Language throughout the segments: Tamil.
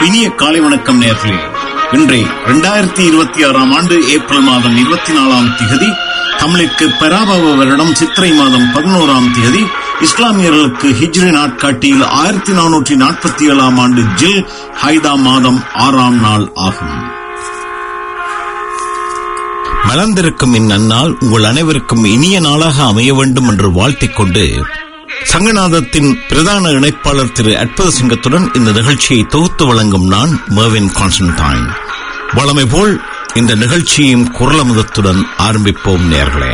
இனிய காலை வணக்கம் நேர்களே இன்றை இரண்டாயிரத்தி இருபத்தி ஆறாம் ஆண்டு ஏப்ரல் மாதம் இருபத்தி நாலாம் திகதி தமிழுக்கு பராபவ வருடம் சித்திரை மாதம் பதினோராம் திகதி இஸ்லாமியர்களுக்கு ஹிஜ்ரி நாட்காட்டியில் ஆயிரத்தி நானூற்றி நாற்பத்தி ஏழாம் ஆண்டு ஜில் ஹைதா மாதம் ஆறாம் நாள் ஆகும் மலர்ந்திருக்கும் இந்நன்னாள் உங்கள் அனைவருக்கும் இனிய நாளாக அமைய வேண்டும் என்று வாழ்த்திக் கொண்டு சங்கநாதத்தின் பிரதான இணைப்பாளர் திரு அற்புத சிங்கத்துடன் இந்த நிகழ்ச்சியை தொகுத்து வழங்கும் நான் மேவின் கான்ஸ்டன்டைன் வளமை போல் இந்த நிகழ்ச்சியும் குரலமுதத்துடன் ஆரம்பிப்போம் நேர்களே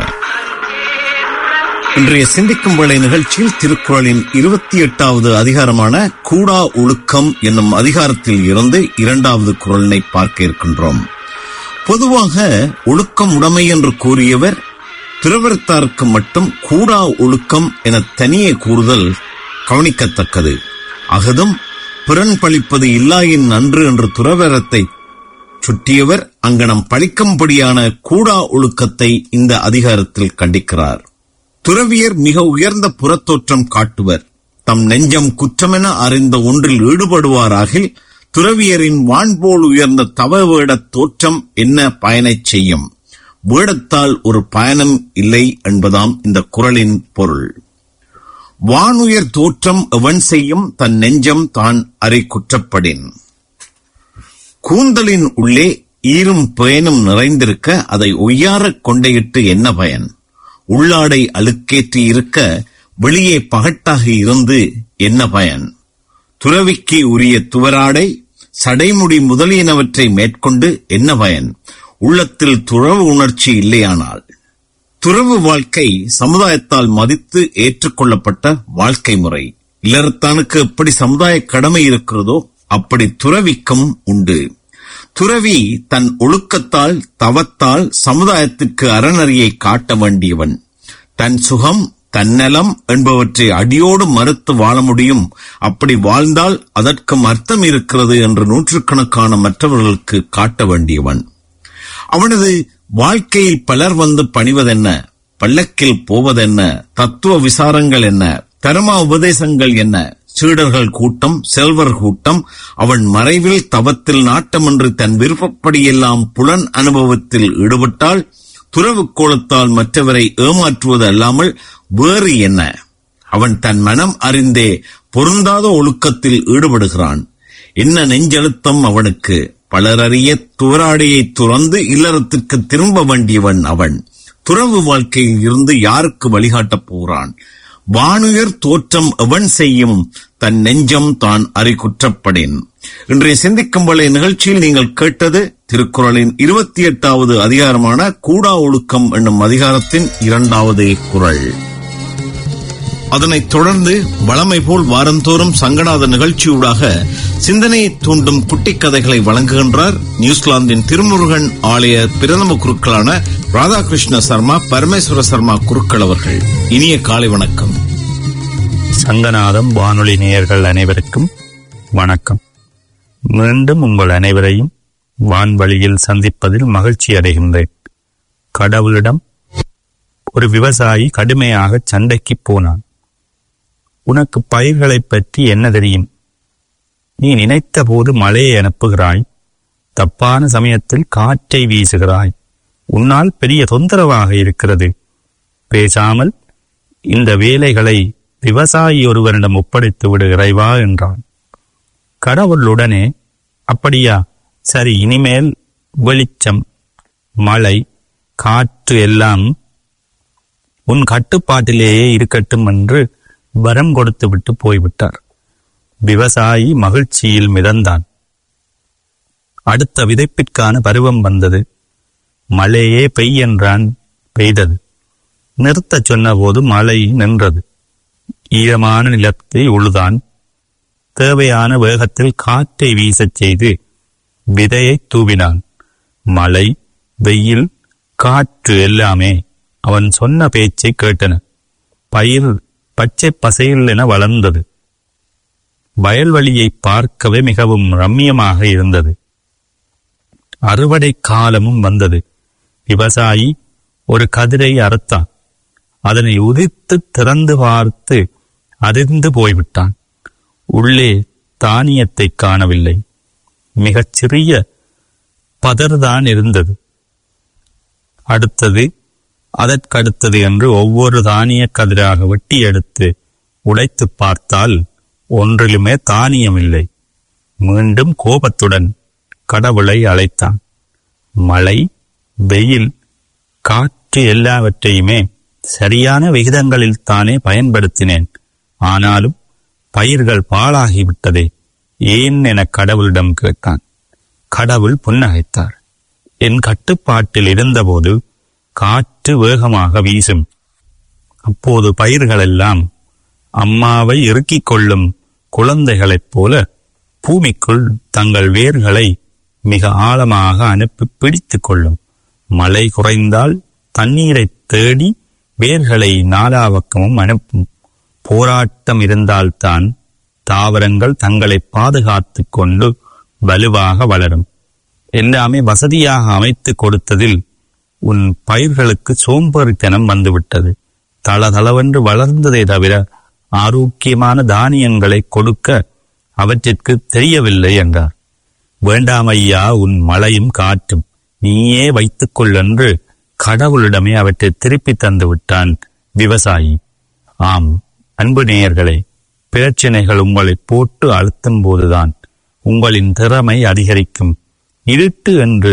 இன்றைய சிந்திக்கும் வேளை நிகழ்ச்சியில் திருக்குறளின் இருபத்தி எட்டாவது அதிகாரமான கூடா ஒழுக்கம் என்னும் அதிகாரத்தில் இருந்து இரண்டாவது குரலினை பார்க்க இருக்கின்றோம் பொதுவாக ஒழுக்கம் உடைமை என்று கூறியவர் பிறவர்த்தாருக்கு மட்டும் கூடா ஒழுக்கம் என தனியே கூறுதல் கவனிக்கத்தக்கது அகதும் பிறன் பழிப்பது இல்லாயின் நன்று என்று துறவரத்தை சுற்றியவர் அங்கனம் பழிக்கும்படியான கூடா ஒழுக்கத்தை இந்த அதிகாரத்தில் கண்டிக்கிறார் துறவியர் மிக உயர்ந்த புறத்தோற்றம் காட்டுவர் தம் நெஞ்சம் குற்றமென அறிந்த ஒன்றில் ஈடுபடுவாராகில் துறவியரின் வான்போல் உயர்ந்த தவ வேடத் தோற்றம் என்ன பயனைச் செய்யும் வேடத்தால் ஒரு பயணம் இல்லை என்பதாம் இந்த குரலின் பொருள் வானுயர் தோற்றம் எவன் செய்யும் தன் நெஞ்சம் தான் அறை குற்றப்படின் கூந்தலின் உள்ளே ஈரும் பேனும் நிறைந்திருக்க அதை ஒய்யாரக் கொண்டையிட்டு என்ன பயன் உள்ளாடை அழுக்கேற்றி இருக்க வெளியே பகட்டாக இருந்து என்ன பயன் துறவிக்கு உரிய துவராடை சடைமுடி முதலியனவற்றை மேற்கொண்டு என்ன பயன் உள்ளத்தில் துறவு உணர்ச்சி இல்லையானால் துறவு வாழ்க்கை சமுதாயத்தால் மதித்து ஏற்றுக்கொள்ளப்பட்ட வாழ்க்கை முறை இல்லறத்தானுக்கு எப்படி சமுதாய கடமை இருக்கிறதோ அப்படி துறவிக்கும் உண்டு துறவி தன் ஒழுக்கத்தால் தவத்தால் சமுதாயத்திற்கு அறநறியை காட்ட வேண்டியவன் தன் சுகம் தன்னலம் என்பவற்றை அடியோடு மறுத்து வாழ முடியும் அப்படி வாழ்ந்தால் அதற்கும் அர்த்தம் இருக்கிறது என்று நூற்றுக்கணக்கான மற்றவர்களுக்கு காட்ட வேண்டியவன் அவனது வாழ்க்கையில் பலர் வந்து பணிவதென்ன பல்லக்கில் போவதென்ன தத்துவ விசாரங்கள் என்ன தர்ம உபதேசங்கள் என்ன சீடர்கள் கூட்டம் செல்வர் கூட்டம் அவன் மறைவில் தவத்தில் நாட்டமின்றி தன் விருப்பப்படியெல்லாம் புலன் அனுபவத்தில் ஈடுபட்டால் துறவு கோலத்தால் மற்றவரை ஏமாற்றுவது அல்லாமல் வேறு என்ன அவன் தன் மனம் அறிந்தே பொருந்தாத ஒழுக்கத்தில் ஈடுபடுகிறான் என்ன நெஞ்செழுத்தம் அவனுக்கு பலரறிய துவராடையை துறந்து இல்லறத்திற்கு திரும்ப வேண்டியவன் அவன் துறவு வாழ்க்கையில் இருந்து யாருக்கு வழிகாட்டப் போகிறான் வானுயர் தோற்றம் எவன் செய்யும் தன் நெஞ்சம் தான் அறி குற்றப்படேன் இன்றைய சிந்திக்கும் வலை நிகழ்ச்சியில் நீங்கள் கேட்டது திருக்குறளின் இருபத்தி எட்டாவது அதிகாரமான கூடா ஒழுக்கம் என்னும் அதிகாரத்தின் இரண்டாவது குரல் அதனைத் தொடர்ந்து வளமை போல் வாரந்தோறும் சங்கநாத நிகழ்ச்சியூடாக சிந்தனையை தூண்டும் குட்டிக் கதைகளை வழங்குகின்றார் நியூசிலாந்தின் திருமுருகன் ஆலய பிரதம குருக்களான ராதாகிருஷ்ண சர்மா பரமேஸ்வர சர்மா குருக்கள் அவர்கள் இனிய காலை வணக்கம் சங்கநாதம் வானொலி நேயர்கள் அனைவருக்கும் வணக்கம் மீண்டும் உங்கள் அனைவரையும் வான்வழியில் சந்திப்பதில் மகிழ்ச்சி அடைகின்றேன் கடவுளிடம் ஒரு விவசாயி கடுமையாக சண்டைக்கு போனான் உனக்கு பயிர்களைப் பற்றி என்ன தெரியும் நீ நினைத்த போது மழையை அனுப்புகிறாய் தப்பான சமயத்தில் காற்றை வீசுகிறாய் உன்னால் பெரிய தொந்தரவாக இருக்கிறது பேசாமல் இந்த வேலைகளை விவசாயி ஒருவரிடம் ஒப்படைத்து விடு இறைவா என்றான் கடவுளுடனே அப்படியா சரி இனிமேல் வெளிச்சம் மழை காற்று எல்லாம் உன் கட்டுப்பாட்டிலேயே இருக்கட்டும் என்று வரம் கொடுத்து விட்டு போய்விட்டார் விவசாயி மகிழ்ச்சியில் மிதந்தான் அடுத்த விதைப்பிற்கான பருவம் வந்தது மழையே பெய் என்றான் பெய்தது நிறுத்தச் சொன்னபோது மழை நின்றது ஈரமான நிலத்தை உழுதான் தேவையான வேகத்தில் காற்றை வீசச் செய்து விதையை தூவினான் மழை வெயில் காற்று எல்லாமே அவன் சொன்ன பேச்சை கேட்டன பயிர் பச்சை பசையில் என வளர்ந்தது வயல்வெளியை பார்க்கவே மிகவும் ரம்மியமாக இருந்தது அறுவடை காலமும் வந்தது விவசாயி ஒரு கதிரை அறுத்தான் அதனை உதித்து திறந்து பார்த்து அதிர்ந்து போய்விட்டான் உள்ளே தானியத்தை காணவில்லை மிகச் சிறிய பதர்தான் இருந்தது அடுத்தது அதற்கடுத்தது என்று ஒவ்வொரு தானிய கதிராக வெட்டி எடுத்து உடைத்துப் பார்த்தால் ஒன்றிலுமே தானியம் இல்லை மீண்டும் கோபத்துடன் கடவுளை அழைத்தான் மழை வெயில் காற்று எல்லாவற்றையுமே சரியான விகிதங்களில் தானே பயன்படுத்தினேன் ஆனாலும் பயிர்கள் பாழாகிவிட்டதே ஏன் என கடவுளிடம் கேட்டான் கடவுள் புன்னகைத்தார் என் கட்டுப்பாட்டில் இருந்தபோது காற்று வேகமாக வீசும் அப்போது பயிர்களெல்லாம் அம்மாவை இறுக்கிக் கொள்ளும் குழந்தைகளைப் போல பூமிக்குள் தங்கள் வேர்களை மிக ஆழமாக அனுப்பி பிடித்துக் கொள்ளும் மழை குறைந்தால் தண்ணீரை தேடி வேர்களை நாலாபக்கமும் அனுப்பும் போராட்டம் இருந்தால்தான் தாவரங்கள் தங்களை பாதுகாத்துக் கொண்டு வலுவாக வளரும் எல்லாமே வசதியாக அமைத்து கொடுத்ததில் உன் பயிர்களுக்கு சோம்பேறித்தனம் வந்துவிட்டது தளதளவென்று வளர்ந்ததே தவிர ஆரோக்கியமான தானியங்களை கொடுக்க அவற்றிற்கு தெரியவில்லை என்றார் வேண்டாம் ஐயா உன் மழையும் காற்றும் நீயே வைத்துக்கொள் என்று கடவுளிடமே அவற்றை திருப்பி தந்து விட்டான் விவசாயி ஆம் அன்பு நேயர்களே பிரச்சனைகள் உங்களை போட்டு அழுத்தும் போதுதான் உங்களின் திறமை அதிகரிக்கும் இருட்டு என்று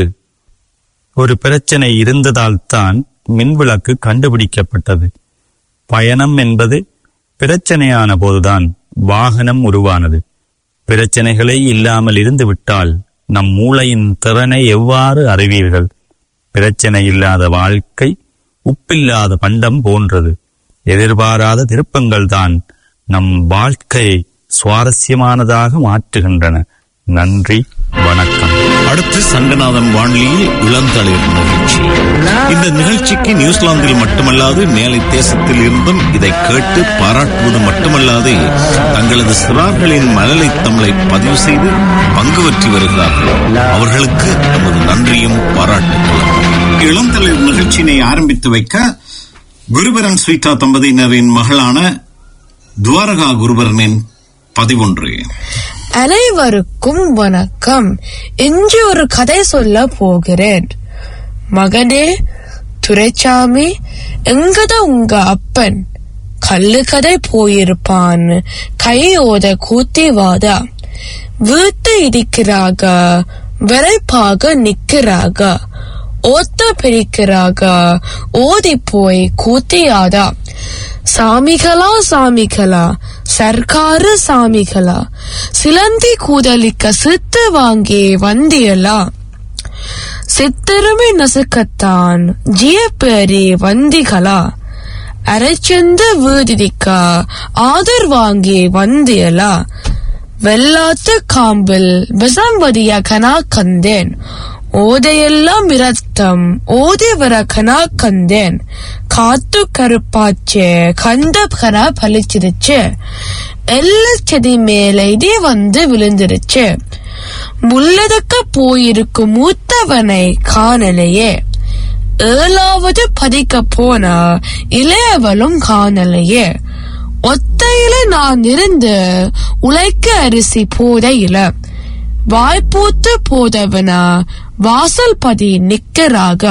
ஒரு பிரச்சனை இருந்ததால் தான் மின்விளக்கு கண்டுபிடிக்கப்பட்டது பயணம் என்பது பிரச்சனையான போதுதான் வாகனம் உருவானது பிரச்சனைகளே இல்லாமல் இருந்து விட்டால் நம் மூளையின் திறனை எவ்வாறு அறிவீர்கள் பிரச்சனை இல்லாத வாழ்க்கை உப்பில்லாத பண்டம் போன்றது எதிர்பாராத திருப்பங்கள் தான் நம் வாழ்க்கையை சுவாரஸ்யமானதாக மாற்றுகின்றன நன்றி வணக்கம் அடுத்து சங்கநாதம் வானொலியில் இளந்தளிர் நிகழ்ச்சி இந்த நிகழ்ச்சிக்கு நியூசிலாந்தில் மட்டுமல்லாது மேலை தேசத்தில் இருந்தும் இதை கேட்டு பாராட்டுவது மட்டுமல்லாது தங்களது சிறார்களின் மழலை தமிழை பதிவு செய்து பங்கு பற்றி வருகிறார்கள் அவர்களுக்கு நமது நன்றியும் பாராட்டுகளும் இளந்தளிர் நிகழ்ச்சியினை ஆரம்பித்து வைக்க குருபரன் ஸ்வீட்டா தம்பதியினரின் மகளான துவாரகா குருபரனின் பதிவொன்று அனைவருக்கும் வணக்கம் இன்று ஒரு கதை சொல்ல போகிறேன் மகனே துரைச்சாமி எங்கத உங்க அப்பன் கல்லு கதை போயிருப்பான் கையோத கூத்தி வாதா வீட்டு இடிக்கிறாக விரைப்பாக நிக்கிறாக ஓத்த பிரிக்கிறாக ஓதி போய் கூத்தியாதா சாமிகளா சாமிகளா சர்க்காரு சாமிகளா சிலந்தி கூதலிக்க சித்து வாங்கி வந்தியலா சித்திரமே நசுக்கத்தான் ஜியப்பேரி வந்திகளா அரைச்சந்த வீதிதிக்க ஆதர் வாங்கி வந்தியலா வெள்ளாத்து காம்பில் விசம்பதிய கனா கந்தேன் ஓதையெல்லாம் இரத்தம் ஓதி வர கனா கந்தேன் காத்து கருப்பாச்சே கந்த கனா பலிச்சிருச்சு எல்லா செடி மேல இதே வந்து விழுந்துருச்சு முள்ளதுக்க போயிருக்கும் மூத்தவனை காணலையே ஏழாவது பதிக்க போன இளையவளும் காணலையே ஒத்தையில நான் இருந்து உழைக்க அரிசி போதையில வாய்ப்பூத்து போதவனா வாசல் பதி நிக்கராக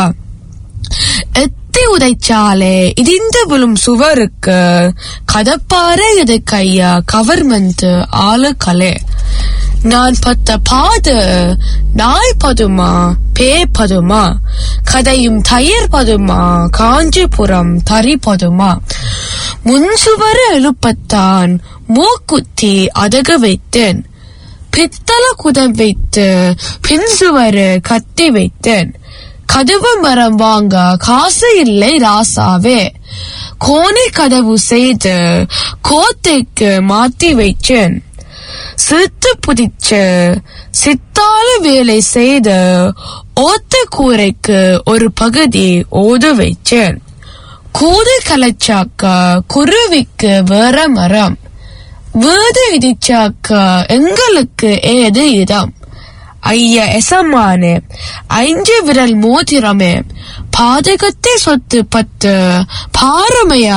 எத்தி உதைச்சாலே இடிந்து விழும் சுவருக்கு கதப்பாறை இது கையா கவர்மெண்ட் ஆளுக்களே நான் பத்த பாது நாய் பதுமா பே பதுமா கதையும் தயிர் பதுமா காஞ்சிபுரம் தறி பதுமா முன்சுவர எழுப்பத்தான் மூக்குத்தி அதக வைத்தேன் பித்தள குதம் வைத்து பின்சுவரு கத்தி வைத்தேன் கதவு மரம் வாங்க காசு இல்லை ராசாவே கோணி கதவு செய்து கோத்தைக்கு மாத்தி வைச்சேன் சித்து புதிச்சு சித்தாள வேலை செய்து ஓத்த கூரைக்கு ஒரு பகுதி ஓது வைச்சேன் கூது கலைச்சாக்க குருவிக்கு வேற மரம் வீடு இடிச்சாக்க எங்களுக்கு ஏது இடம் ஐயா எசமானே ஐந்து விரல் மோதிரமே பாதகத்தை சொத்து பத்து பாரமையா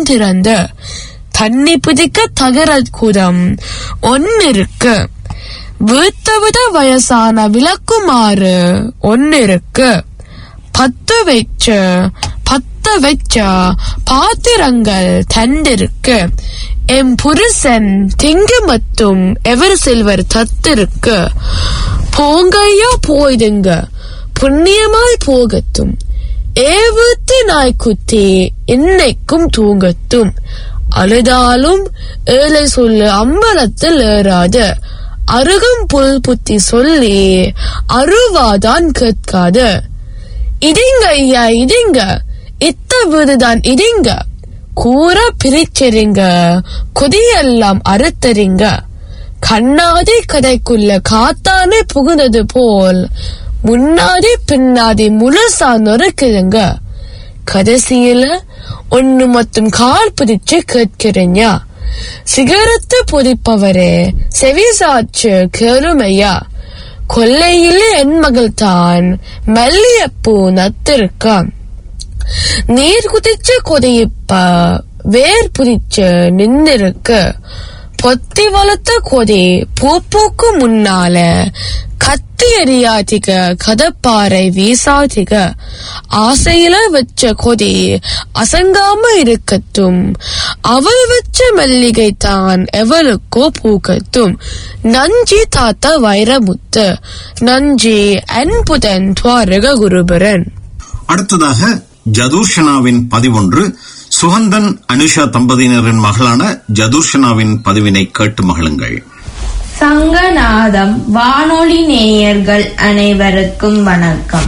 கந்திறந்து தண்ணி பிடிக்க தகர குதம் ஒன்னு இருக்கு வீட்டவிட வயசான விளக்குமாறு ஒன்னு இருக்கு பத்து வச்ச பத்த வச்ச பாத்திரங்கள் தண்டிருக்கு என் புருஷன் திங்கு மட்டும் எவர் சில்வர் தத்திருக்கு போங்கையா போயிடுங்க புண்ணியமாய் போகட்டும் ஏவத்து நாய்க்குட்டி இன்னைக்கும் தூங்கட்டும் அழுதாலும் ஏழை சொல்லு அம்பலத்தில் ஏறாது அருகம் புல் புத்தி சொல்லி அருவாதான் கேட்காது இடிங்க ஐயா இடிங்க இத்த வீடுதான் இடிங்க கூற பிரிச்சிருங்க கொதியெல்லாம் அறுத்தறிங்க கண்ணாடி கதைக்குள்ள காத்தானே புகுந்தது போல் முன்னாடி பின்னாடி முழுசா நொறுக்குதுங்க கடைசியில ஒண்ணு மட்டும் கால் பிடிச்சு கேட்கிறீங்க சிகரத்து பொதிப்பவரே செவிசாச்சு கேளுமையா கொல்லையிலே என் மகள் தான் மல்லியப்பூ நத்திருக்கான் நீர் குதிச்சு கொதிப்ப வேர் புதிச்சு நின்னிருக்கு பொத்தி வளர்த்த கொதி பூ பூக்கு முன்னால கத்தி எரியாதிக கதப்பாறை வீசாதிக ஆசையில வச்ச கொதி அசங்காம இருக்கட்டும் அவள் வச்ச மல்லிகை தான் எவளுக்கோ பூக்கட்டும் நஞ்சி தாத்தா வைரமுத்து நஞ்சி அன்புதன் துவாரக குருபரன் அடுத்ததாக ஜதூஷனாவின் பதிவொன்று சுகந்தன் அனுஷா தம்பதியினரின் மகளான ஜதூஷனாவின் பதிவினை கேட்டு மகளுங்கள் சங்கநாதம் வானொலி நேயர்கள் அனைவருக்கும் வணக்கம்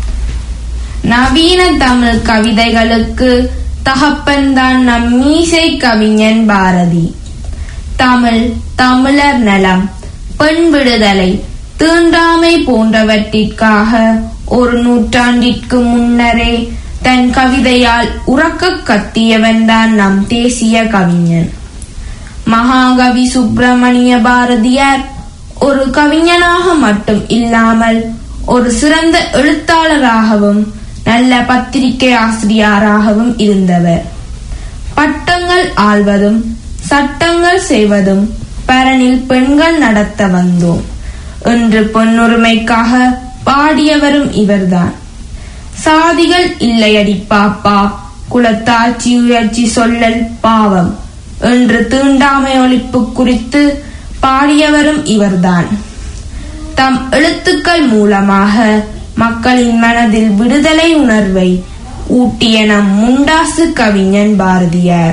நவீன தமிழ் கவிதைகளுக்கு தகப்பன்தான் நம் மீசை கவிஞன் பாரதி தமிழ் தமிழர் நலம் பெண் விடுதலை தீண்டாமை போன்றவற்றிற்காக ஒரு நூற்றாண்டிற்கு முன்னரே தன் கவிதையால் உறக்கக் கத்தியவன்தான் நம் தேசிய கவிஞன் மகாகவி சுப்பிரமணிய பாரதியார் ஒரு கவிஞனாக மட்டும் இல்லாமல் ஒரு சிறந்த எழுத்தாளராகவும் நல்ல பத்திரிகை ஆசிரியராகவும் இருந்தவர் பட்டங்கள் ஆள்வதும் சட்டங்கள் செய்வதும் பரனில் பெண்கள் நடத்த வந்தோம் என்று பெண்ணுரிமைக்காக பாடியவரும் இவர்தான் சாதிகள் இல்லையடி பாப்பா குலத்தாட்சி உயர்ச்சி சொல்லல் பாவம் என்று தீண்டாமை ஒழிப்பு குறித்து பாடியவரும் இவர்தான் தம் எழுத்துக்கள் மூலமாக மக்களின் மனதில் விடுதலை உணர்வை ஊட்டிய நம் முண்டாசு கவிஞன் பாரதியார்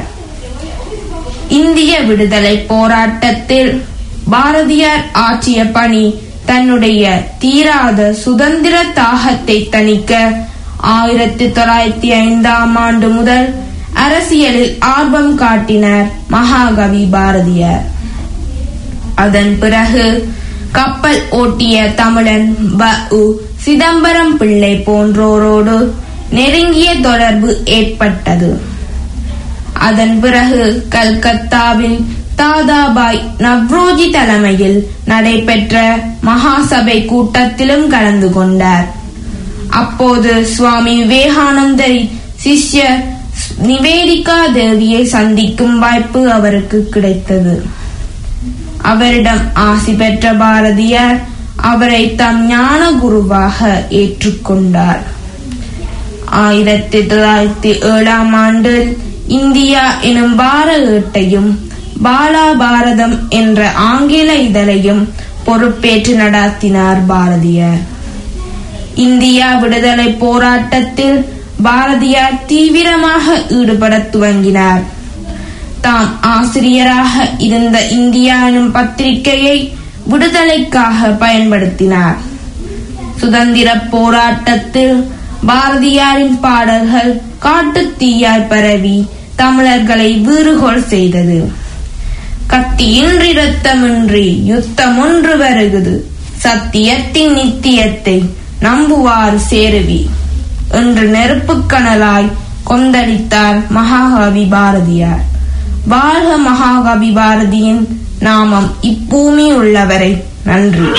இந்திய விடுதலை போராட்டத்தில் பாரதியார் ஆற்றிய பணி தன்னுடைய தீராத சுதந்திர தாகத்தை தணிக்க ஆயிரத்தி தொள்ளாயிரத்தி ஐந்தாம் ஆண்டு முதல் அரசியலில் ஆர்வம் காட்டினார் மகாகவி பாரதியார் அதன் பிறகு கப்பல் ஓட்டிய தமிழன் ப உ சிதம்பரம் பிள்ளை போன்றோரோடு நெருங்கிய தொடர்பு ஏற்பட்டது அதன் பிறகு கல்கத்தாவில் தாதாபாய் நவ்ரோஜி தலைமையில் நடைபெற்ற மகாசபை கூட்டத்திலும் கலந்து கொண்டார் அப்போது சுவாமி விவேகானந்தர் சிஷ்யர் நிவேதிகா தேவியை சந்திக்கும் வாய்ப்பு அவருக்கு கிடைத்தது அவரிடம் ஆசி பெற்ற பாரதியார் அவரை தம் ஞான குருவாக ஏற்றுக்கொண்டார் ஆயிரத்தி தொள்ளாயிரத்தி ஏழாம் ஆண்டில் இந்தியா எனும் பார ஏட்டையும் பாலா பாரதம் என்ற ஆங்கில இதழையும் பொறுப்பேற்று நடத்தினார் பாரதியார் இந்தியா விடுதலை போராட்டத்தில் பாரதியார் தீவிரமாக ஈடுபடத் துவங்கினார் தாம் ஆசிரியராக இருந்த இந்தியா எனும் பத்திரிகையை விடுதலைக்காக பயன்படுத்தினார் சுதந்திர போராட்டத்தில் பாரதியாரின் பாடல்கள் காட்டுத் தீயாய் பரவி தமிழர்களை வீறுகோள் செய்தது கத்தியின்றி ரத்தமின்றி யுத்தம் ஒன்று வருகுது சத்தியத்தின் நித்தியத்தை நம்புவார் சேருவி என்று நெருப்புக் கனலாய் கொந்தளித்தார் மகாகவி பாரதியார் வாழ்க மகாகவி பாரதியின் நாமம் இப்பூமி உள்ளவரை நன்றி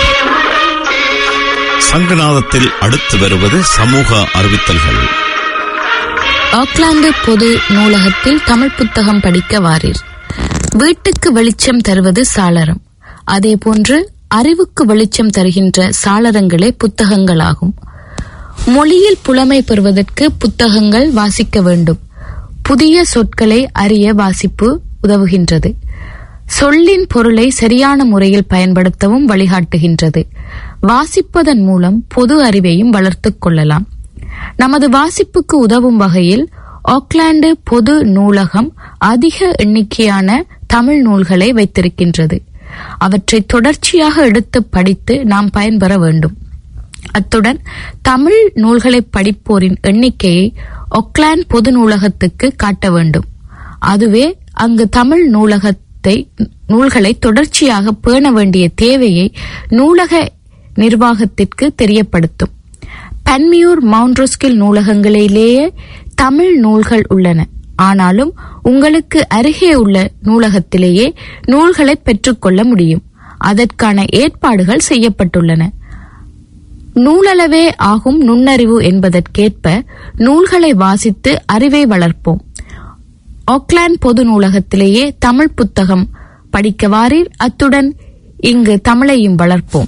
சங்கநாதத்தில் அடுத்து வருவது சமூக அறிவித்தல்கள் ஆக்லாந்து பொது நூலகத்தில் தமிழ் புத்தகம் படிக்க வாரீர் வீட்டுக்கு வெளிச்சம் தருவது சாளரம் அதேபோன்று அறிவுக்கு வெளிச்சம் தருகின்ற சாளரங்களே புத்தகங்களாகும் மொழியில் புலமை பெறுவதற்கு புத்தகங்கள் வாசிக்க வேண்டும் புதிய சொற்களை அறிய வாசிப்பு உதவுகின்றது சொல்லின் பொருளை சரியான முறையில் பயன்படுத்தவும் வழிகாட்டுகின்றது வாசிப்பதன் மூலம் பொது அறிவையும் வளர்த்துக் கொள்ளலாம் நமது வாசிப்புக்கு உதவும் வகையில் ஆக்லாந்து பொது நூலகம் அதிக எண்ணிக்கையான தமிழ் நூல்களை வைத்திருக்கின்றது அவற்றை தொடர்ச்சியாக எடுத்து படித்து நாம் பயன்பெற வேண்டும் அத்துடன் தமிழ் நூல்களை படிப்போரின் எண்ணிக்கையை ஒக்லாந்து பொது நூலகத்துக்கு காட்ட வேண்டும் அதுவே அங்கு தமிழ் நூலகத்தை நூல்களை தொடர்ச்சியாக பேண வேண்டிய தேவையை நூலக நிர்வாகத்திற்கு தெரியப்படுத்தும் பன்மியூர் மவுண்ட்ரோஸ்கில் நூலகங்களிலேயே தமிழ் நூல்கள் உள்ளன ஆனாலும் உங்களுக்கு அருகே உள்ள நூலகத்திலேயே நூல்களை பெற்றுக்கொள்ள முடியும் அதற்கான ஏற்பாடுகள் செய்யப்பட்டுள்ளன நூலளவே ஆகும் நுண்ணறிவு என்பதற்கேற்ப நூல்களை வாசித்து அறிவை வளர்ப்போம் ஆக்லாந்து பொது நூலகத்திலேயே தமிழ் புத்தகம் படிக்க வாரீர் அத்துடன் இங்கு தமிழையும் வளர்ப்போம்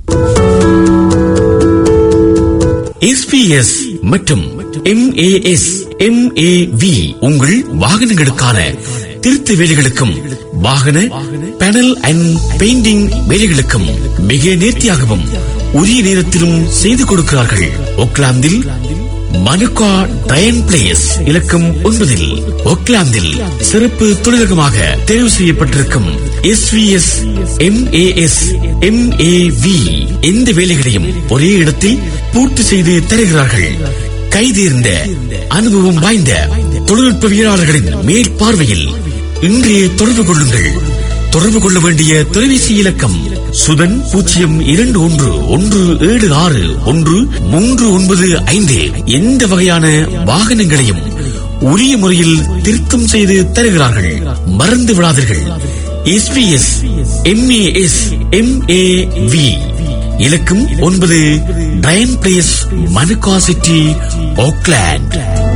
எஸ்பிஎஸ் மற்றும் எம்ஏஎஸ் எம்ஏவி உங்கள் வாகனங்களுக்கான திருத்த வேலைகளுக்கும் வாகன பேனல் அண்ட் பெயிண்டிங் வேலைகளுக்கும் மிக நேர்த்தியாகவும் உரிய நேரத்திலும் செய்து கொடுக்கிறார்கள் ஓக்லாந்தில் மனுகா டயன் பிளேஸ் இலக்கம் ஒன்பதில் ஓக்லாந்தில் சிறப்பு தொழிலகமாக தேர்வு செய்யப்பட்டிருக்கும் எஸ்விஎஸ் எம்ஏஎஸ் எம்ஏவி எந்த வேலைகளையும் ஒரே இடத்தில் பூர்த்தி செய்து தருகிறார்கள் கைதேர்ந்த அனுபவம் வாய்ந்த தொழில்நுட்பவியலாளர்களின் மேற்பார்வையில் இன்றைய தொடர்பு கொள்ளுங்கள் தொடர்பு கொள்ள வேண்டிய தொலைபேசி இலக்கம் சுதன் பூஜ்ஜியம் இரண்டு ஒன்று ஒன்று ஏழு ஆறு ஒன்று மூன்று ஒன்பது ஐந்து எந்த வகையான வாகனங்களையும் உரிய முறையில் திருத்தம் செய்து தருகிறார்கள் மறந்து விடாதீர்கள் எஸ்பிஎஸ் எம்ஏஎஸ் எம்ஏவி இலக்கம் ஒன்பது டயன் place Manukau city Auckland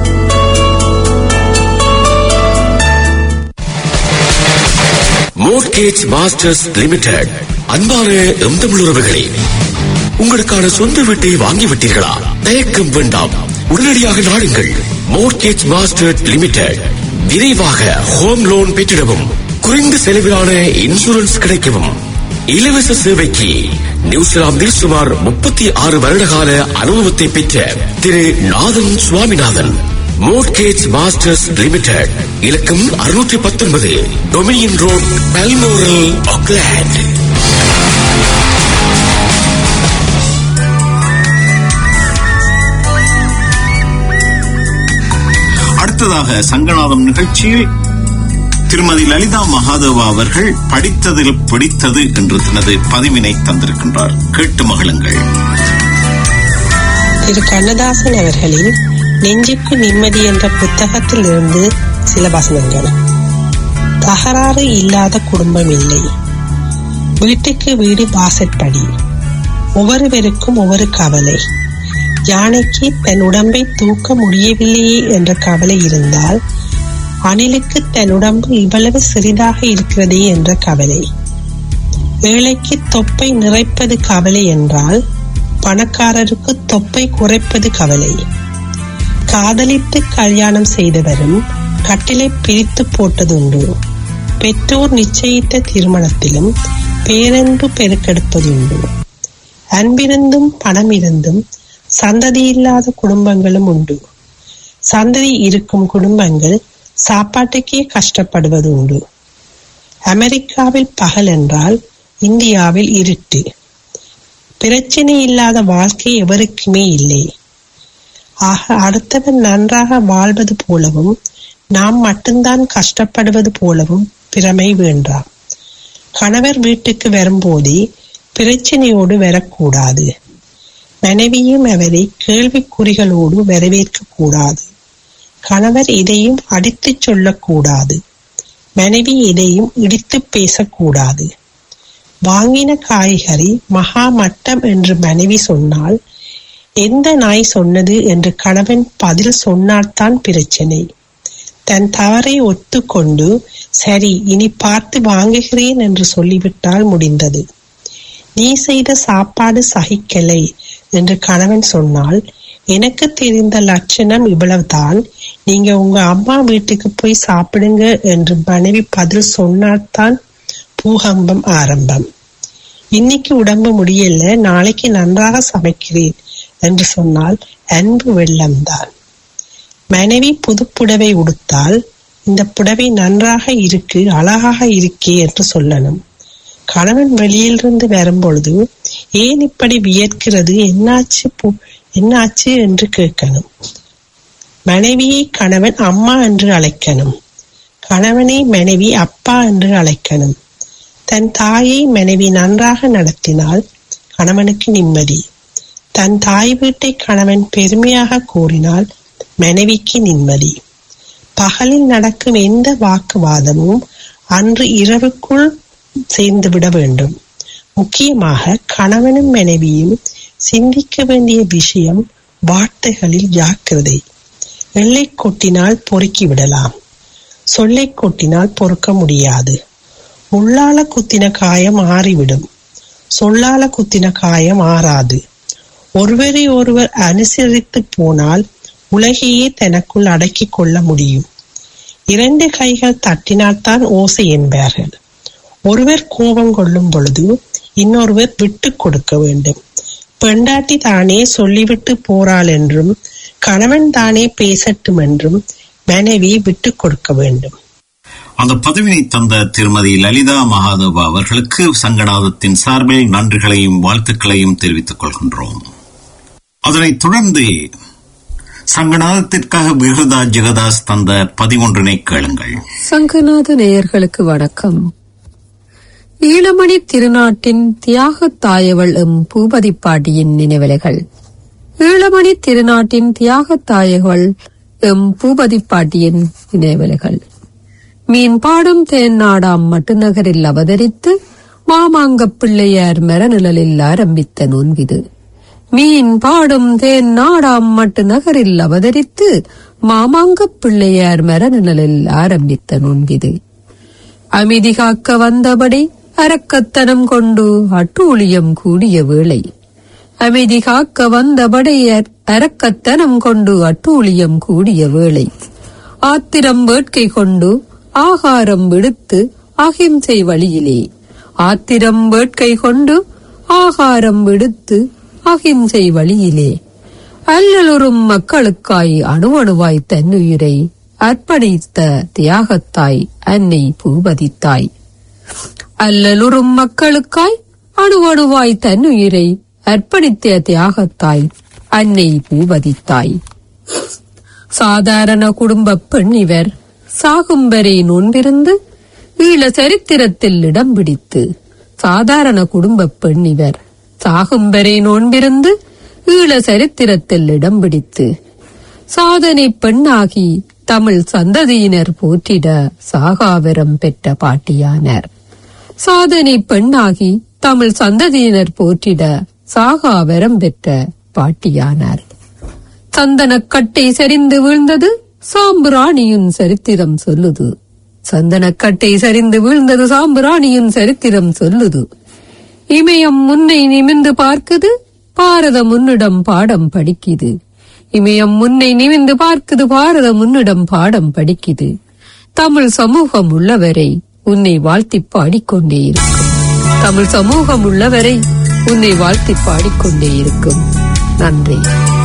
mortgage masters limited அன்பான எம் தமிழ் உறவுகளே உங்களுக்கான சொந்த வீட்டை வாங்கி விட்டீர்களா தயக்கம் வேண்டாம் உடனடியாக நாடுங்கள் மோர்கேஜ் மாஸ்டர் லிமிடெட் விரைவாக ஹோம் லோன் பெற்றிடவும் குறைந்த செலவிலான இன்சூரன்ஸ் கிடைக்கவும் இலவச சேவைக்கு நியூசிலாந்தில் சுமார் முப்பத்தி ஆறு வருடகால அனுபவத்தை பெற்ற Thiru Nathan Swaminathan mortgage masters limited இலக்கம் அறுநூற்றி பத்தொன்பது டொமினியன் ரோட் பல்மோரல் ஆக்லாண்ட் அடுத்ததாக சங்கநாதம் நிகழ்ச்சியில் திருமதி லலிதா மகாதேவா அவர்கள் படித்ததில் பிடித்தது என்று தனது பதிவினை தந்திருக்கின்றார் கேட்டு மகிழுங்கள் திரு கண்ணதாசன் அவர்களின் நெஞ்சுக்கு நிம்மதி என்ற புத்தகத்தில் இருந்து சில வசனங்கள் தகராறு இல்லாத குடும்பம் இல்லை வீட்டுக்கு வீடு வாசற்படி ஒவ்வொருவருக்கும் ஒவ்வொரு கவலை யானைக்கு தன் உடம்பை தூக்க முடியவில்லையே என்ற கவலை இருந்தால் அணிலுக்கு தன் உடம்பு இவ்வளவு சிறிதாக இருக்கிறதே என்ற கவலை ஏழைக்கு தொப்பை நிறைப்பது கவலை என்றால் பணக்காரருக்கு தொப்பை குறைப்பது கவலை காதலித்து கல்யாணம் செய்தவரும் கட்டிலை பிரித்து போட்டதுண்டு பெற்றோர் நிச்சயித்த திருமணத்திலும் பேரன்பு பெருக்கெடுப்பதுண்டு அன்பிருந்தும் பணம் இருந்தும் சந்ததி இல்லாத குடும்பங்களும் உண்டு சந்ததி இருக்கும் குடும்பங்கள் சாப்பாட்டுக்கே கஷ்டப்படுவது உண்டு அமெரிக்காவில் பகல் என்றால் இந்தியாவில் இருட்டு பிரச்சனை இல்லாத வாழ்க்கை எவருக்குமே இல்லை ஆக அடுத்தவன் நன்றாக வாழ்வது போலவும் நாம் மட்டும்தான் கஷ்டப்படுவது போலவும் பிரமை வேண்டாம் கணவர் வீட்டுக்கு வரும்போதே பிரச்சனையோடு வரக்கூடாது மனைவியும் அவரை கேள்விக்குறிகளோடு வரவேற்க கூடாது கணவர் இதையும் அடித்துச் சொல்லக்கூடாது மனைவி இதையும் இடித்து பேசக்கூடாது வாங்கின காய்கறி மகா மட்டம் என்று மனைவி சொன்னால் எந்த நாய் சொன்னது என்று கணவன் பதில் சொன்னால்தான் பிரச்சனை தன் தவறை ஒத்துக்கொண்டு சரி இனி பார்த்து வாங்குகிறேன் என்று சொல்லிவிட்டால் முடிந்தது நீ செய்த சாப்பாடு சகிக்கலை என்று கணவன் சொன்னால் எனக்கு தெரிந்த லட்சணம் இவ்வளவுதான் நீங்க உங்க அம்மா வீட்டுக்கு போய் சாப்பிடுங்க என்று மனைவி பதில் சொன்னால்தான் பூகம்பம் ஆரம்பம் இன்னைக்கு உடம்பு முடியல நாளைக்கு நன்றாக சமைக்கிறேன் என்று சொன்னால் அன்பு வெள்ளம்தான் மனைவி புது புடவை உடுத்தால் இந்த புடவை நன்றாக இருக்கு அழகாக இருக்கே என்று சொல்லணும் கணவன் வெளியிலிருந்து வரும்பொழுது ஏன் இப்படி வியர்க்கிறது என்னாச்சு பு- என்னாச்சு என்று கேட்கணும் மனைவியை கணவன் அம்மா என்று அழைக்கணும் கணவனை மனைவி அப்பா என்று அழைக்கணும் தன் தாயை மனைவி நன்றாக நடத்தினால் கணவனுக்கு நிம்மதி தன் தாய் வீட்டை கணவன் பெருமையாக கூறினால் மனைவிக்கு நிம்மதி பகலில் நடக்கும் எந்த வாக்குவாதமும் அன்று இரவுக்குள் சேர்ந்து விட வேண்டும் முக்கியமாக கணவனும் மனைவியும் சிந்திக்க வேண்டிய விஷயம் வார்த்தைகளில் ஜாக்கிரதை வெள்ளை கொட்டினால் பொறுக்கி விடலாம் சொல்லை கொட்டினால் பொறுக்க முடியாது முள்ளால குத்தின காயம் ஆறிவிடும் சொல்லால குத்தின காயம் ஆறாது ஒருவரை ஒருவர் அனுசரித்து போனால் உலகையே தனக்குள் அடக்கிக் கொள்ள முடியும் இரண்டு கைகள் தட்டினால்தான் ஓசை என்பார்கள் ஒருவர் கோபம் கொள்ளும் பொழுது இன்னொருவர் விட்டு கொடுக்க வேண்டும் பெண்டாட்டி தானே சொல்லிவிட்டு போறாள் என்றும் கணவன் தானே பேசட்டும் என்றும் மனைவி விட்டு கொடுக்க வேண்டும் அந்த பதவியை தந்த திருமதி லலிதா மகாதேவா அவர்களுக்கு சங்கநாதத்தின் சார்பில் நன்றிகளையும் வாழ்த்துக்களையும் தெரிவித்துக் கொள்கின்றோம் அதனைத் தொடர்ந்து சங்கநாதத்திற்காக விருதா ஜெகதாஸ் தந்த பதிவொன்றினை கேளுங்கள் சங்கநாத நேயர்களுக்கு வணக்கம் ஈழமணி திருநாட்டின் தியாகத் தாயவள் எம் பூபதி பாட்டியின் நினைவலைகள் ஈழமணி திருநாட்டின் தியாகத் தாயவள் எம் பூபதி பாட்டியின் நினைவலைகள் மீன் பாடும் தேன்னாடாம் மட்டுநகரில் அவதரித்து மாமாங்கப் பிள்ளையார் மரநிழலில் ஆரம்பித்த நோன்பிது மீன் பாடும் தேன் நாடாம் மட்டு நகரில் அவதரித்து மாமாங்கப் பிள்ளையார் மரநிழலில் ஆரம்பித்த நோன்பிது அமைதி காக்க வந்தபடி அரக்கத்தனம் கொண்டு அட்டூழியம் கூடிய வேளை அமைதி காக்க வந்தபடி அர- அரக்கத்தனம் கொண்டு அட்டூழியம் கூடிய வேளை ஆத்திரம் வேட்கை கொண்டு ஆகாரம் விடுத்து அகிம்சை வழியிலே ஆத்திரம் வேட்கை கொண்டு ஆகாரம் விடுத்து அகிம்சை வழியிலே அல்லலுறும் மக்களுக்காய் அணுவணுவாய் தன்னுயிரை அர்ப்பணித்த தியாகத்தாய் அன்னை பூபதித்தாய் அல்லலுறும் மக்களுக்காய் அணுவணுவாய் தன்னுயிரை அர்ப்பணித்த தியாகத்தாய் அன்னை பூபதித்தாய் சாதாரண குடும்ப பெண் இவர் சாகும் வரை நோன்பிருந்து ஈழ சரித்திரத்தில் இடம் பிடித்து சாதாரண குடும்ப பெண் இவர் சாகும் வரை நோன்பிருந்து ஈழ சரித்திரத்தில் இடம் பிடித்து சாதனை பெண்ணாகி தமிழ் சந்ததியினர் போற்றிட சாகாவரம் பெற்ற பாட்டியானர் சாதனை பெண்ணாகி தமிழ் சந்ததியினர் போற்றிட சாகாவரம் பெற்ற பாட்டியானார் சந்தனக்கட்டை சரிந்து வீழ்ந்தது சாம்புராணியின் சரித்திரம் சொல்லுது சந்தனக்கட்டை சரிந்து வீழ்ந்தது சாம்புராணியின் சரித்திரம் சொல்லுது இமயம் முன்னை நிமிந்து பார்க்குது பாரதம் முன்னிடம் பாடம் படிக்குது இமயம் முன்னை நிமிந்து பார்க்குது பாரதம் முன்னிடம் பாடம் படிக்குது தமிழ் சமூகம் உள்ளவரை உன்னை வாழ்த்தி பாடிக்கொண்டே இருக்கும் தமிழ் சமூகம் உள்ளவரை உன்னை வாழ்த்தி பாடிக்கொண்டே இருக்கும் நன்றி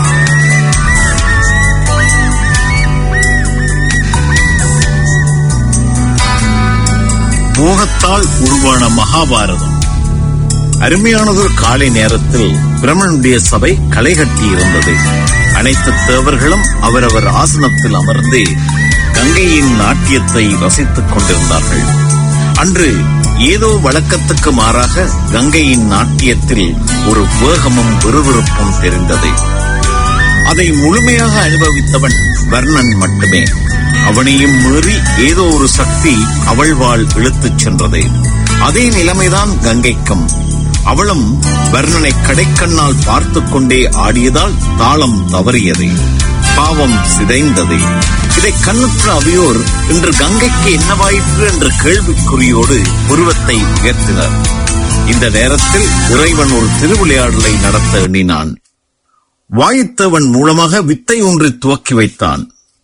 மோகத்தால் உருவான மகாபாரதம் அருமையானதொரு காலை நேரத்தில் பிரமனுடைய சபை களை கட்டி இருந்தது அனைத்து தேவர்களும் அவரவர் ஆசனத்தில் அமர்ந்து கங்கையின் நாட்டியத்தை ரசித்துக் கொண்டிருந்தார்கள் அன்று ஏதோ வழக்கத்துக்கு மாறாக கங்கையின் நாட்டியத்தில் ஒரு வேகமும் விறுவிறுப்பும் தெரிந்தது அதை முழுமையாக அனுபவித்தவன் வர்ணன் மட்டுமே அவனையும் மீறி ஏதோ ஒரு சக்தி அவள் வாழ் இழுத்துச் சென்றது அதே நிலைமைதான் கங்கைக்கும் அவளும் வர்ணனை கடைக்கண்ணால் பார்த்துக் கொண்டே ஆடியதால் தாளம் தவறியது பாவம் சிதைந்தது இதை கண்ணுற்ற அவையோர் இன்று கங்கைக்கு என்னவாயிற்று என்ற கேள்விக்குறியோடு உருவத்தை உயர்த்தினர் இந்த நேரத்தில் இறைவன் ஒரு திருவிளையாடலை நடத்த எண்ணினான் வாயுத்தவன் மூலமாக வித்தை ஒன்றை துவக்கி வைத்தான்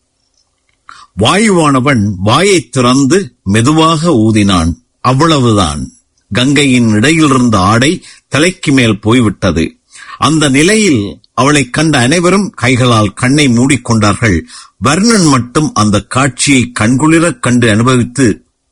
வாயுவானவன் வாயை திறந்து மெதுவாக ஊதினான் அவ்வளவுதான் கங்கையின் இடையில் இருந்த ஆடை தலைக்கு மேல் போய்விட்டது அந்த நிலையில் அவளைக் கண்ட அனைவரும் கைகளால் கண்ணை மூடிக்கொண்டார்கள் வர்ணன் மட்டும் அந்த காட்சியை கண்குளிரக் கண்டு அனுபவித்து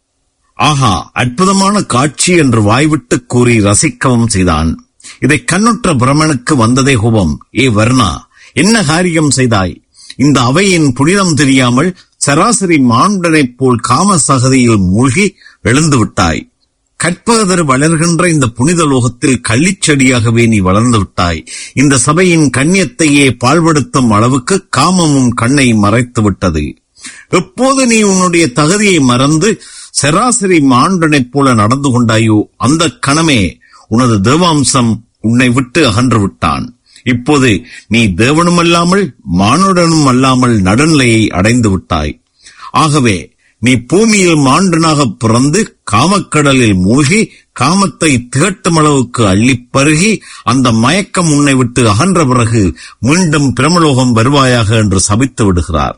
ஆஹா அற்புதமான காட்சி என்று வாய்விட்டு கூறி ரசிக்கவும் செய்தான் இதை கண்ணுற்ற பிரமனுக்கு வந்ததே கோபம் ஏ வர்ணா என்ன காரியம் செய்தாய் இந்த அவையின் புனிதம் தெரியாமல் சராசரி மாண்டனைப் போல் காம சகதியில் மூழ்கி எழுந்து விட்டாய் கற்பகதர் வளர்கின்ற இந்த புனித லோகத்தில் கள்ளிச்செடியாகவே நீ வளர்ந்து விட்டாய் இந்த சபையின் கண்ணியத்தையே பாழ்படுத்தும் அளவுக்கு காமமும் கண்ணை மறைத்து விட்டது எப்போது நீ உன்னுடைய தகுதியை மறந்து சராசரி மாண்டனைப் போல நடந்து கொண்டாயோ அந்த கணமே உனது தேவாம்சம் உன்னை விட்டு அகன்று விட்டான் இப்போது நீ தேவனும் அல்லாமல் மானுடனும் அல்லாமல் நடுநிலையை அடைந்து விட்டாய் ஆகவே நீ பூமியில் மாண்டனாக பிறந்து காமக்கடலில் மூழ்கி காமத்தை திகட்டும் அளவுக்கு அள்ளிப் பருகி அந்த மயக்கம் உன்னை விட்டு அகன்ற பிறகு மீண்டும் பிரமலோகம் வருவாயாக என்று சபித்து விடுகிறார்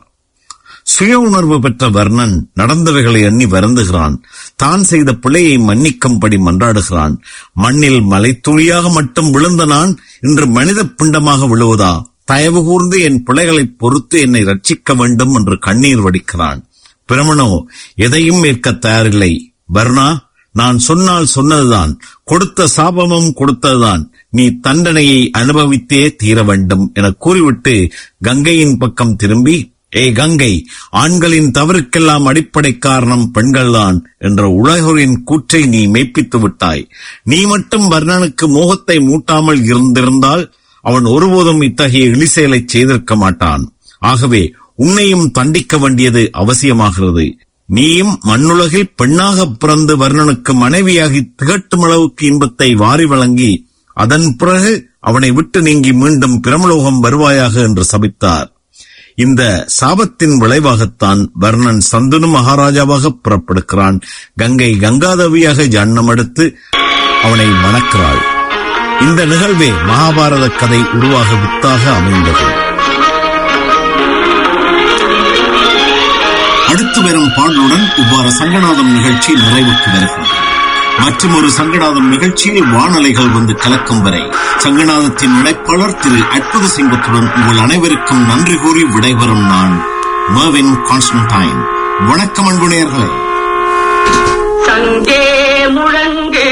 சுய உணர்வு பெற்ற வர்ணன் நடந்தவைகளை எண்ணி வருந்துகிறான் தான் செய்த பிழையை மன்னிக்கும்படி மன்றாடுகிறான் மண்ணில் மலைத்துளியாக மட்டும் விழுந்த நான் இன்று மனித பிண்டமாக விழுவதா தயவு கூர்ந்து என் பிழைகளைப் பொறுத்து என்னை ரட்சிக்க வேண்டும் என்று கண்ணீர் வடிக்கிறான் பிரமனோ எதையும் ஏற்க தயாரில்லை வர்ணா நான் சொன்னால் சொன்னதுதான் கொடுத்த சாபமும் கொடுத்ததுதான் நீ தண்டனையை அனுபவித்தே தீர வேண்டும் என கூறிவிட்டு கங்கையின் பக்கம் திரும்பி ஏ கங்கை ஆண்களின் தவறுக்கெல்லாம் அடிப்படை காரணம் பெண்கள்தான் என்ற உலகரின் கூற்றை நீ மெய்ப்பித்து விட்டாய் நீ மட்டும் வர்ணனுக்கு மோகத்தை மூட்டாமல் இருந்திருந்தால் அவன் ஒருபோதும் இத்தகைய இழிசெயலை செய்திருக்க மாட்டான் ஆகவே உன்னையும் தண்டிக்க வேண்டியது அவசியமாகிறது நீயும் மண்ணுலகில் பெண்ணாக பிறந்து வர்ணனுக்கு மனைவியாகி திகட்டும் அளவுக்கு இன்பத்தை வாரி வழங்கி அதன் பிறகு அவனை விட்டு நீங்கி மீண்டும் பிரமலோகம் வருவாயாக என்று சபித்தார் இந்த சாபத்தின் விளைவாகத்தான் வர்ணன் சந்தனு மகாராஜாவாக புறப்படுகிறான் கங்கை கங்காதேவியாக ஜன்னம் எடுத்து அவனை மணக்கிறாள் இந்த நிகழ்வே மகாபாரத கதை உருவாக வித்தாக அமைந்தது அடுத்து வரும் பாடலுடன் இவ்வாறு சங்கநாதம் நிகழ்ச்சி நிறைவுக்கு வருகிறது மற்றும் ஒரு சங்கநாதம் நிகழ்ச்சியில் வானலைகள் வந்து கலக்கும் வரை சங்கநாதத்தின் இணைப்பாளர் திரு அற்புத சிங்கத்துடன் உங்கள் அனைவருக்கும் நன்றி கூறி விடைபெறும் நான் மர்வின் கான்ஸ்டன்டைன் வணக்கம் அன்பு நேயர்களே சங்கே முழங்கு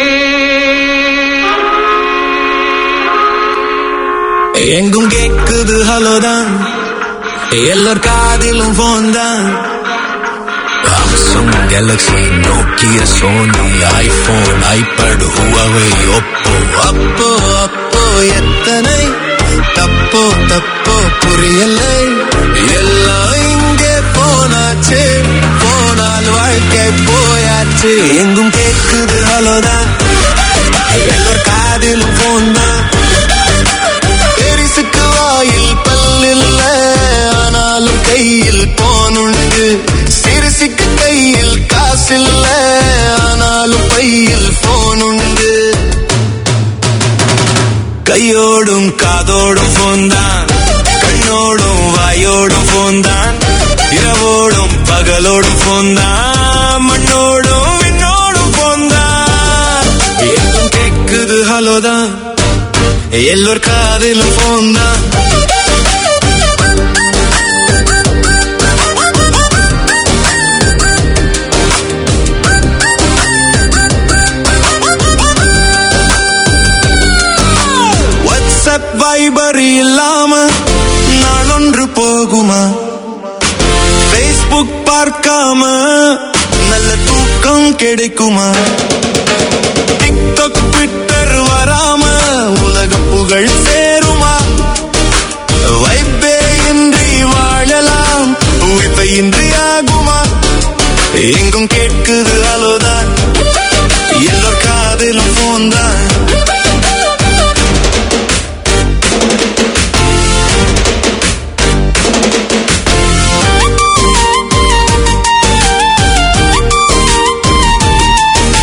எங்கும் கேக்குது ஹலோதான் எல்லோர் காதிலும் போன் தான் Samsung Galaxy Nokia Sony iPhone iPad Huawei Oppo அப்போ அப்போ எத்தனை தப்போ தப்போ புரியலை எல்லாம் இங்கே போனாச்சு போனால் வாழ்க்கை போயாச்சு எங்கும் கேக்குது ஹலோதான் எல்லோர் காதிலும் போன் தான் பெரிசுக்கு வாயில் பல்லில்ல ஆனாலும் கையில் போனுண்டு சிறுசுக்கு கையில் காசில்ல ஆனாலும் பையில் போனுண்டு கையோடும் காதோடும் போன் தான் கண்ணோடும் வாயோடும் போன் தான் இரவோடும் பகலோடும் போன் தான் மண்ணோடும் விண்ணோடும் போன் தான் எங்கும் கேக்குது ஹலோதான் எல்லோர் காதிலும் போன் தான் வாட்ஸ்அப் வைபர் இல்லாம நாளொன்று போகுமா Facebook பார்க்காம நல்ல தூக்கம் கிடைக்குமா டிக்டாக் ட்விட்டர் வராம உலக புகழ் சேருமா வைப்பே இன்றி வாழலாம் உயிர்ப்பை இன்றி ஆகுமா எங்கும் கேட்குது அலோதான் எல்லோர் காதிலும் போன் தான்